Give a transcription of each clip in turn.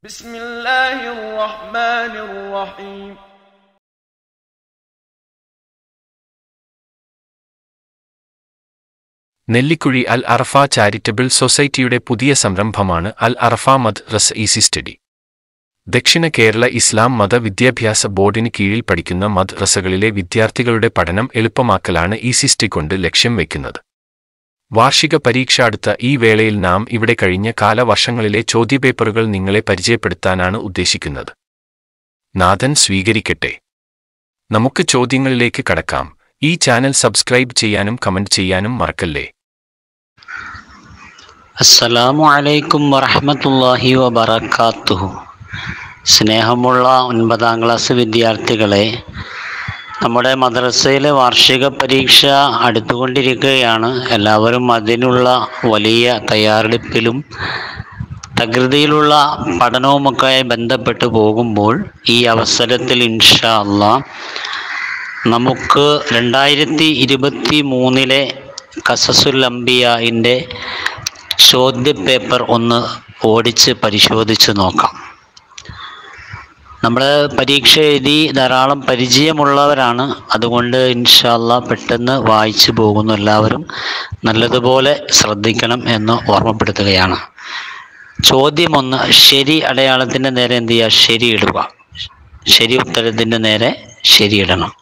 بسم الله الرحمن الرحيم നെല്ലിക്കുഴി അൽ അറഫ charitable സൊസൈറ്റിയുടെ പുതിയ സംരംഭമാണ് അൽ അറഫ മദ് റസ് ഈസി സ്റ്റഡി ദക്ഷിണ കേരള ഇസ്ലാം മത വിദ്യാഭ്യാസ ബോർഡിന് കീഴിൽ പഠിക്കുന്ന മദ്രസകളിലെ വിദ്യാർത്ഥികളുടെ പഠനം എളുപ്പമാക്കലാണ് ഈസി സ്റ്റഡി കൊണ്ട് ലക്ഷ്യം വയ്ക്കുന്നത് വാർഷിക പരീക്ഷ അടുത്ത ഈ വേളയിൽ നാം ഇവിടെ കഴിഞ്ഞ കാലവർഷങ്ങളിലെ ചോദ്യപേപ്പറുകൾ നിങ്ങളെ പരിചയപ്പെടുത്താനാണ് ഉദ്ദേശിക്കുന്നത് നാഥൻ സ്വീകരിക്കട്ടെ നമുക്ക് ചോദ്യങ്ങളിലേക്ക് കടക്കാം ഈ ചാനൽ സബ്സ്ക്രൈബ് ചെയ്യാനും കമന്റ് ചെയ്യാനും മറക്കല്ലേ അസ്സലാമു അലൈക്കും വറഹമത്തല്ലാഹി വബറക്കാത്തുഹു സ്നേഹമുള്ള ഒൻപതാം ക്ലാസ് വിദ്യാർത്ഥികളെ നമ്മുടെ മദ്രസയിലെ വാർഷിക പരീക്ഷ അടുത്തുകൊണ്ടിരിക്കുകയാണ് എല്ലാവരും അതിനുള്ള വലിയ തയ്യാറെടുപ്പിലും തകൃതിയിലുള്ള പഠനവുമൊക്കെയായി ബന്ധപ്പെട്ട് പോകുമ്പോൾ ഈ അവസരത്തിൽ ഇൻഷാ അള്ളാ നമുക്ക് രണ്ടായിരത്തി ഇരുപത്തി മൂന്നിലെ കസസുൽ അംബിയായിൻ്റെ ചോദ്യപേപ്പർ ഒന്ന് ഓടിച്ച് പരിശോധിച്ച് നോക്കാം നമ്മൾ പരീക്ഷ എഴുതി ധാരാളം പരിചയമുള്ളവരാണ് അതുകൊണ്ട് ഇൻഷാല്ല പെട്ടെന്ന് വായിച്ചു പോകുന്നു എല്ലാവരും നല്ലതുപോലെ ശ്രദ്ധിക്കണം എന്ന് ഓർമ്മപ്പെടുത്തുകയാണ് ചോദ്യം ഒന്ന് ശരി അടയാളത്തിൻ്റെ നേരെ എന്ത് ചെയ്യുക ശരി ഇടുക ശരി ഉത്തരത്തിൻ്റെ നേരെ ശരിയിടണം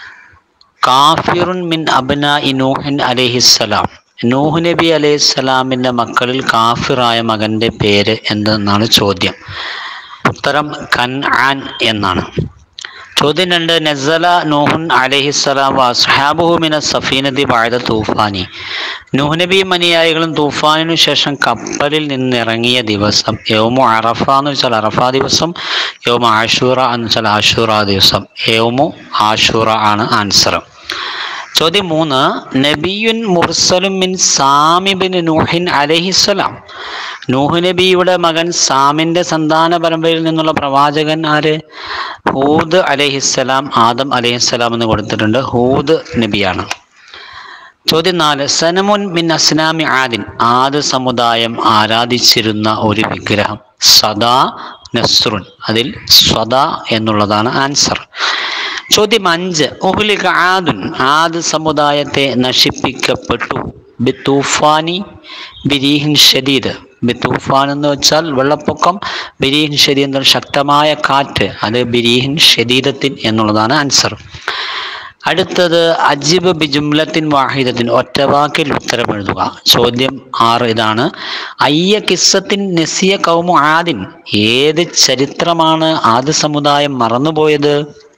കാഫിറുൻ മിൻ അബ്ന നൂഹൻ അലഹിസ്സലാം നൂഹ് നബി അലൈഹിസ്സലാമിൻ്റെ മക്കളിൽ കാഫിറായ മകൻ്റെ പേര് എന്തെന്നാണ് ചോദ്യം ഉത്തരം കൻ ആൻ എന്നാണ് ചോദ്യം രണ്ട് നസല നൂഹുൻ അലഹിസ്സലാം അസ്ഹാബുഹു മിന സഫീനതി വാഴ തൂഫാനി നൂഹ് നബിയും അനുയായികളും തൂഫാനിനു ശേഷം കപ്പലിൽ നിന്നിറങ്ങിയ ദിവസം യോമു അറഫ എന്ന് വെച്ചാൽ അറഫ ദിവസം യോമു ആഷൂറ എന്ന് വെച്ചാൽ ആഷൂറ ദിവസം യോമു ആഷൂറ ആണ് ആൻസർ ചോദ്യം മൂന്ന് നബിയുൻ മുർസലും മിൻ സാമിബിൻ നൂഹിൻ അലഹിസ്സലാം നൂഹ് നബിയുടെ മകൻ സാമിൻ്റെ സന്താന പരമ്പരയിൽ നിന്നുള്ള പ്രവാചകൻ ആര് ഹൂദ് അലഹിസ്സലാം ആദം അലഹിസ്സലാം എന്ന് കൊടുത്തിട്ടുണ്ട് ഹൂദ് നബിയാണ് ചോദ്യം നാല് സനമുൻ മിൻ അസ്നാമി ആദിൻ ആദ് സമുദായം ആരാധിച്ചിരുന്ന ഒരു വിഗ്രഹം സദാ നസ്രുൻ അതിൽ സ്വദ എന്നുള്ളതാണ് ആൻസർ ചോദ്യം അഞ്ച് ഉഹ്ലിക ആദുൻ ആദ് സമുദായത്തെ നശിപ്പിക്കപ്പെട്ടു ബിത്തൂഫാനി ബിരീഹിൻ ഷദീദ് ബിത്തൂഫാൻ എന്ന് വെച്ചാൽ വെള്ളപ്പൊക്കം ബിരീഹിൻ ഷദീദ് എന്നാൽ ശക്തമായ കാറ്റ് അത് ബിരീഹിൻ ഷദീദത്തിൻ എന്നുള്ളതാണ് ആൻസർ അടുത്തത് അജിബ് ബിജുംലത്തിൻ വാഹിദത്തിൻ ഒറ്റവാക്കിൽ ഉത്തരം എഴുതുക ചോദ്യം ആറ് ഇതാണ് അയ്യ കിസ്സത്തിൻ നെസിയ കൗമു ആദിൻ ഏത് ചരിത്രമാണ് ആദ് സമുദായം മറന്നുപോയത്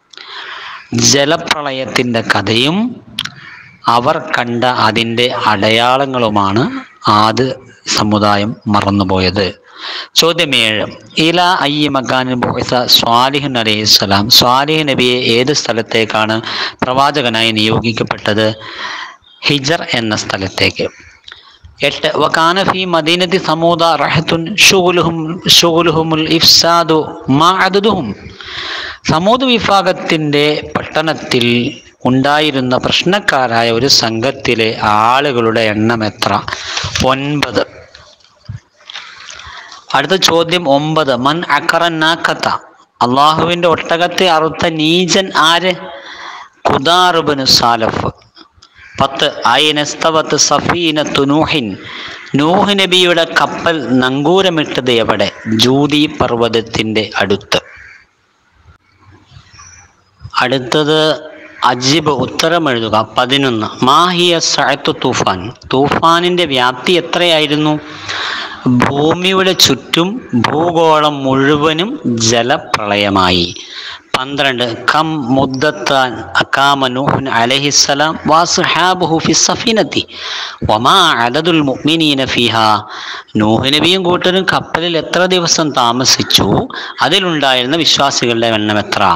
ജലപ്രളയത്തിൻ്റെ കഥയും അവർ കണ്ട അതിൻ്റെ അടയാളങ്ങളുമാണ് ആദ് സമുദായം മറന്നുപോയത് ചോദ്യം ഏഴ് ഇല അയ്യ മക്കാനിൻ ബോയ്സ സ്വാലിഹ് അലൈഹിസ്സലാം സ്വാലിഹ് നബിയെ ഏത് സ്ഥലത്തേക്കാണ് പ്രവാചകനായി നിയോഗിക്കപ്പെട്ടത് ഹിജർ എന്ന സ്ഥലത്തേക്ക് എട്ട് വകാന ഫി മദീനത്തി സമൂദ റഹത്തുൻ ഷുഗുലുഹും ഷുഗുലുഹുമുൽ ഇഫ്സാദു മാ അദുദുഹും സമൂത് വിഭാഗത്തിൻ്റെ പട്ടണത്തിൽ ഉണ്ടായിരുന്ന പ്രശ്നക്കാരായ ഒരു സംഘത്തിലെ ആളുകളുടെ എണ്ണം എത്ര ഒൻപത് അടുത്ത ചോദ്യം ഒമ്പത് മൻ അക്കറന്നാക്കത്ത അള്ളാഹുവിൻ്റെ ഒട്ടകത്തെ അറുത്ത നീജൻ ആര് ഖുദാറുബന് സാലഫ് പത്ത് അയനസ്തവത്ത് സഫീനത്തു നൂഹിൻ നൂഹ് നബിയുടെ കപ്പൽ നങ്കൂരമിട്ടത് എവിടെ ജൂതി പർവ്വതത്തിൻ്റെ അടുത്ത് അടുത്തത് അജിബ് ഉത്തരം എഴുതുക പതിനൊന്ന് മാഹിയ സഅത്തു തൂഫാൻ തൂഫാനിൻ്റെ വ്യാപ്തി എത്രയായിരുന്നു ഭൂമിയുടെ ചുറ്റും ഭൂഗോളം മുഴുവനും ജലപ്രളയമായി പന്ത്രണ്ട് കം മുദ്ദത്താൻ അക്കാമ നൂഹുൻ അലഹിസ്സലാം വാസുഹാബുഹു ഫി സഫീനത്തി വമാ അദദുൽ മുഅ്മിനീന ഫിഹ നൂഹ് നബിയും കൂട്ടരും കപ്പലിൽ എത്ര ദിവസം താമസിച്ചു അതിലുണ്ടായിരുന്ന വിശ്വാസികളുടെ എണ്ണം എത്ര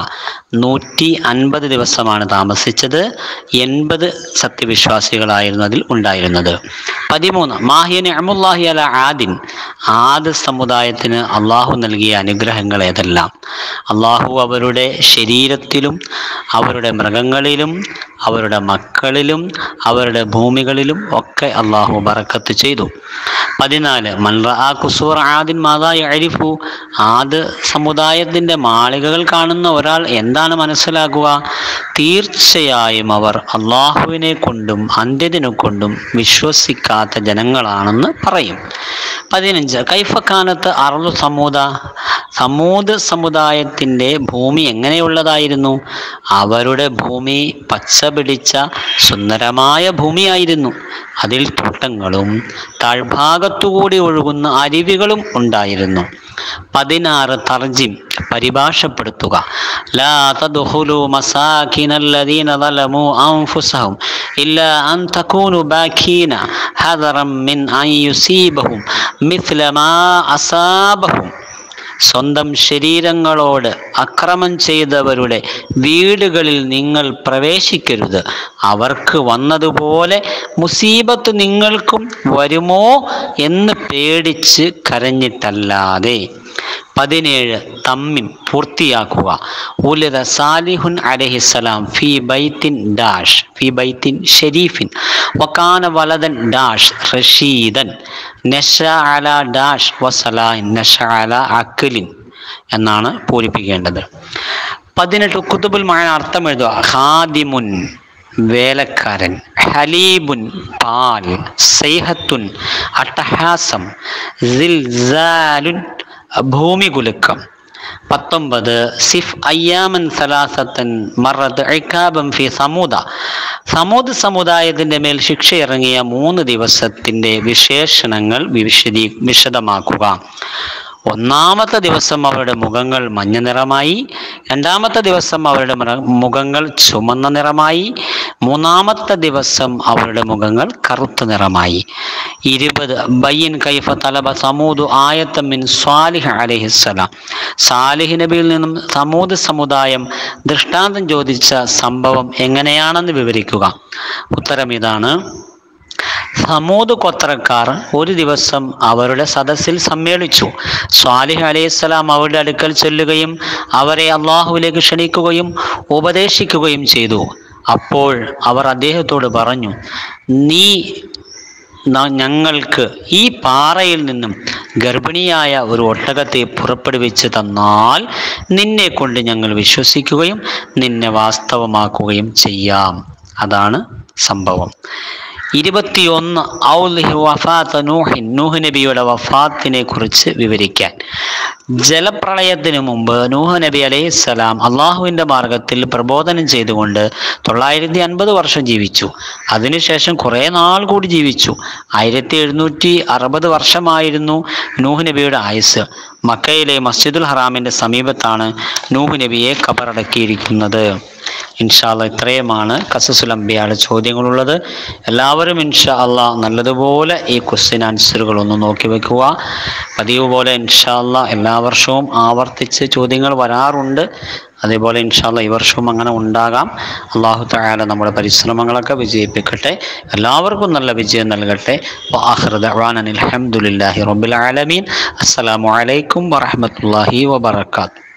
നൂറ്റി അൻപത് ദിവസമാണ് താമസിച്ചത് എൺപത് സത്യവിശ്വാസികളായിരുന്നു അതിൽ ഉണ്ടായിരുന്നത് പതിമൂന്ന് മാഹിയ നിഅമുല്ലാഹി അല ആദിൻ ആദ് സമുദായത്തിന് അള്ളാഹു നൽകിയ അനുഗ്രഹങ്ങൾ ഏതെല്ലാം അള്ളാഹു അവരുടെ ശരീരത്തിലും അവരുടെ മൃഗങ്ങളിലും അവരുടെ മക്കളിലും അവരുടെ ഭൂമികളിലും ഒക്കെ അള്ളാഹു ബറക്കത്ത് ചെയ്തു പതിനാല് മൻറ കുസൂർ ആദിൻ മാതാ അരിഫു ആദ് സമുദായത്തിൻ്റെ മാളികകൾ കാണുന്ന ഒരാൾ എന്താണ് മനസ്സിലാക്കുക തീർച്ചയായും അവർ അള്ളാഹുവിനെ കൊണ്ടും അന്ത്യതിനെ കൊണ്ടും വിശ്വസിക്കാത്ത ജനങ്ങളാണെന്ന് പറയും പതിനഞ്ച് കൈഫക്കാനത്ത് അറുതു സമൂത സമൂത് സമുദായത്തിൻ്റെ ഭൂമി എങ്ങനെയുള്ളതായിരുന്നു അവരുടെ ഭൂമി പച്ച പിടിച്ച സുന്ദരമായ ഭൂമിയായിരുന്നു അതിൽ തോട്ടങ്ങളും താഴ്ഭാഗത്തുകൂടി ഒഴുകുന്ന അരുവികളും ഉണ്ടായിരുന്നു പതിനാറ് തർജിം പരിഭാഷപ്പെടുത്തുക ലാ തദ്ഖുലു മസാകിനല്ലദീന ളലമു അൻഫുസഹും ഇല്ലാ അൻ തകൂനു ബാക്കീന ഹദറൻ മിൻ അൻ യുസീബഹും മിഥ്ല മാ അസാബഹും സ്വന്തം ശരീരങ്ങളോട് അക്രമം ചെയ്തവരുടെ വീടുകളിൽ നിങ്ങൾ പ്രവേശിക്കരുത് അവർക്ക് വന്നതുപോലെ മുസീബത്ത് നിങ്ങൾക്കും വരുമോ എന്ന് പേടിച്ച് കരഞ്ഞിട്ടല്ലാതെ പതിനേഴ് തമ്മിം പൂർത്തിയാക്കുക ഉലിത സാലിഹുൻ അലഹിസലാം ഫി ബൈത്തിൻ ഡാഷ് ഫി ബൈത്തിൻ ഷെരീഫിൻ വക്കാന വലതൻ ഡാഷ് റഷീദൻ നഷ അല ഡാഷ് വസലാൻ നഷ അല അക്കലിൻ എന്നാണ് പൂരിപ്പിക്കേണ്ടത് പതിനെട്ട് കുത്തുബുൽ മഴ അർത്ഥം എഴുതുക ഖാദിമുൻ വേലക്കാരൻ ഹലീബുൻ പാൽ സൈഹത്തുൻ അട്ടഹാസം സിൽസാലുൻ ഭൂമി കുലുക്കം പത്തൊമ്പത് സിഫ് അയ്യാമൻ സലാസത്തൻ മറദ് ഇക്കാബം ഫി സമൂത സമൂത് സമുദായത്തിൻ്റെ മേൽ ശിക്ഷ ഇറങ്ങിയ മൂന്ന് ദിവസത്തിൻ്റെ വിശേഷണങ്ങൾ വിശദീ വിശദമാക്കുക ഒന്നാമത്തെ ദിവസം അവരുടെ മുഖങ്ങൾ മഞ്ഞ നിറമായി രണ്ടാമത്തെ ദിവസം അവരുടെ മൃ- മുഖങ്ങൾ ചുമന്ന നിറമായി മൂന്നാമത്തെ ദിവസം അവരുടെ മുഖങ്ങൾ കറുത്ത നിറമായി ഇരുപത് ബയ്യൻ കൈഫ തലബ സമൂദ് ആയത്തമ്മിൻ സ്വാലിഹ് അലഹിസ്സലാം സാലിഹ് നബിയിൽ നിന്നും സമൂത് സമുദായം ദൃഷ്ടാന്തം ചോദിച്ച സംഭവം എങ്ങനെയാണെന്ന് വിവരിക്കുക ഉത്തരം ഇതാണ് സമൂത് കൊത്രക്കാർ ഒരു ദിവസം അവരുടെ സദസ്സിൽ സമ്മേളിച്ചു സ്വാലിഹ് അലൈഹിസ്സലാം അവരുടെ അടുക്കൽ ചെല്ലുകയും അവരെ അള്ളാഹുവിലേക്ക് ക്ഷണിക്കുകയും ഉപദേശിക്കുകയും ചെയ്തു അപ്പോൾ അവർ അദ്ദേഹത്തോട് പറഞ്ഞു നീ ന- ഞങ്ങൾക്ക് ഈ പാറയിൽ നിന്നും ഗർഭിണിയായ ഒരു ഒട്ടകത്തെ പുറപ്പെടുവിച്ച് തന്നാൽ നിന്നെ കൊണ്ട് ഞങ്ങൾ വിശ്വസിക്കുകയും നിന്നെ വാസ്തവമാക്കുകയും ചെയ്യാം അതാണ് സംഭവം ഇരുപത്തിയൊന്ന് ഔലിഹ് വഫാത്ത് നൂഹിൻ നൂഹ് നബിയുടെ വഫാത്തിനെ കുറിച്ച് വിവരിക്കാൻ ജലപ്രളയത്തിന് മുമ്പ് നൂഹ് നബി അലൈഹിസ്സലാം അള്ളാഹുവിൻ്റെ മാർഗത്തിൽ പ്രബോധനം ചെയ്തുകൊണ്ട് തൊള്ളായിരത്തി അൻപത് വർഷം ജീവിച്ചു അതിനുശേഷം കുറേ നാൾ കൂടി ജീവിച്ചു ആയിരത്തി എഴുന്നൂറ്റി അറുപത് വർഷമായിരുന്നു നൂഹ് നബിയുടെ ആയുസ് മക്കയിലെ മസ്ജിദുൽ ഹറാമിൻ്റെ സമീപത്താണ് നൂഹ് നബിയെ കബറടക്കിയിരിക്കുന്നത് ഇൻഷാല്ല ഇത്രയുമാണ് കസസുൽ അംബിയാടെ ചോദ്യങ്ങളുള്ളത് എല്ലാവരും ഇൻഷാ അള്ളാ നല്ലതുപോലെ ഈ ക്വസ്റ്റ്യൻ ആൻസറുകൾ ഒന്ന് നോക്കി വെക്കുക പതിവ് പോലെ ഇൻഷാ അള്ളാ എല്ലാ വർഷവും ആവർത്തിച്ച് ചോദ്യങ്ങൾ വരാറുണ്ട് അതേപോലെ ഇൻഷാല്ല ഈ വർഷവും അങ്ങനെ ഉണ്ടാകാം അള്ളാഹു തആല നമ്മുടെ പരിശ്രമങ്ങളൊക്കെ വിജയിപ്പിക്കട്ടെ എല്ലാവർക്കും നല്ല വിജയം നൽകട്ടെ അലഹമുല്ലാഹി റബ്ബിൽ ആലമീൻ അസ്സലാമു അലൈക്കും വറഹ്മത്തുള്ളാഹി വബറകാതുഹു